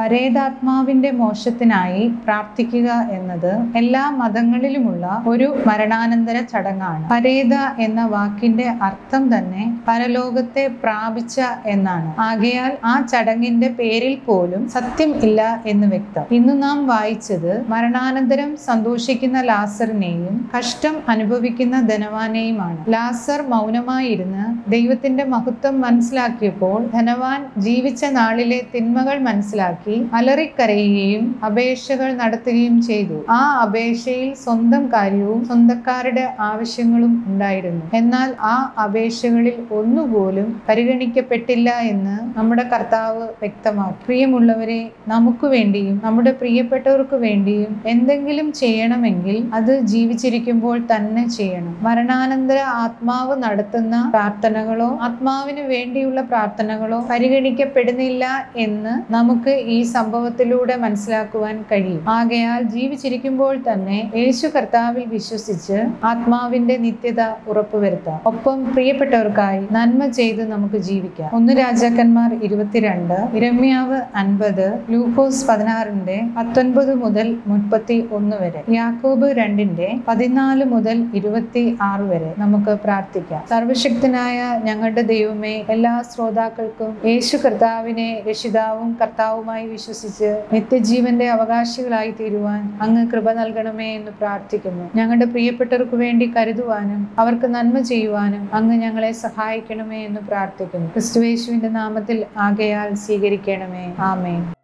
പരേതാത്മാവിന്റെ മോക്ഷത്തിനായി പ്രാർത്ഥിക്കുക എന്നത് എല്ലാ മതങ്ങളിലുമുള്ള ഒരു മരണാനന്തര ചടങ്ങാണ് പരേത എന്ന വാക്കിന്റെ അർത്ഥം തന്നെ പരലോകത്തെ പ്രാപിച്ച എന്നാണ് ആകയാൽ ആ ചടങ്ങിന്റെ പേരിൽ പോലും സത്യം ഇല്ല എന്ന് വ്യക്തം ഇന്ന് നാം വായിച്ചത് മരണാനന്തരം സന്തോഷിക്കുന്ന ലാസറിനെയും കഷ്ടം അനുഭവിക്കുന്ന ധനവാനെയുമാണ് ലാസർ മൗനമായിരുന്ന് ദൈവത്തിന്റെ മഹത്വം മനസ്സിലാക്കിയപ്പോൾ ധനവാൻ ജീവിച്ച നാളിലെ തിന്മകൾ മനസ്സിലാക്കി അലറിക്കരയുകയും അപേക്ഷകൾ നടത്തുകയും ചെയ്തു ആ അപേക്ഷയിൽ സ്വന്തം കാര്യവും സ്വന്തക്കാരുടെ ആവശ്യങ്ങളും ഉണ്ടായിരുന്നു എന്നാൽ ആ അപേക്ഷകളിൽ ഒന്നുപോലും പരിഗണിക്കപ്പെട്ടില്ല എന്ന് നമ്മുടെ കർത്താവ് വ്യക്തമാക്കി പ്രിയമുള്ളവരെ നമുക്ക് വേണ്ടിയും നമ്മുടെ പ്രിയപ്പെട്ടവർക്ക് വേണ്ടിയും എന്തെങ്കിലും ചെയ്യണമെങ്കിൽ അത് ജീവിച്ചിരിക്കുമ്പോൾ തന്നെ ചെയ്യണം മരണാനന്തര ആത്മാവ് നടത്തുന്ന പ്രാർത്ഥനകളോ ആത്മാവിന് വേണ്ടിയുള്ള പ്രാർത്ഥനകളോ പരിഗണിക്കപ്പെടുന്നില്ല എന്ന് നമുക്ക് ഈ സംഭവത്തിലൂടെ മനസ്സിലാക്കുവാൻ കഴിയും ആകയാൽ ജീവിച്ചിരിക്കുമ്പോൾ തന്നെ യേശു കർത്താവിൽ വിശ്വസിച്ച് ആത്മാവിന്റെ നിത്യത ഉറപ്പുവരുത്താം ഒപ്പം പ്രിയപ്പെട്ടവർക്കായി നന്മ ചെയ്ത് നമുക്ക് ജീവിക്കാം ഒന്ന് രാജാക്കന്മാർ ഇരുപത്തിരണ്ട് ഇരമ്യാവ് അൻപത് ലൂക്കോസ് പതിനാറിന്റെ പത്തൊൻപത് മുതൽ മുപ്പത്തി ഒന്ന് വരെ യാക്കോബ് രണ്ടിന്റെ പതിനാല് മുതൽ ഇരുപത്തി ആറ് വരെ നമുക്ക് പ്രാർത്ഥിക്കാം സർവശക്തനായ ഞങ്ങളുടെ ദൈവമേ എല്ലാ ശ്രോതാക്കൾക്കും യേശു കർത്താവിനെ രക്ഷിതാവും കർത്താവുമായി വിശ്വസിച്ച് നിത്യജീവന്റെ അവകാശികളായി തീരുവാൻ അങ്ങ് കൃപ നൽകണമേ എന്ന് പ്രാർത്ഥിക്കുന്നു ഞങ്ങളുടെ പ്രിയപ്പെട്ടവർക്ക് വേണ്ടി കരുതുവാനും അവർക്ക് നന്മ ചെയ്യുവാനും അങ്ങ് ഞങ്ങളെ സഹായിക്കണമേ എന്ന് പ്രാർത്ഥിക്കുന്നു ക്രിസ്തുവേശുവിന്റെ നാമത്തിൽ ആകയാൽ സ്വീകരിക്കണമേ ആമേൻ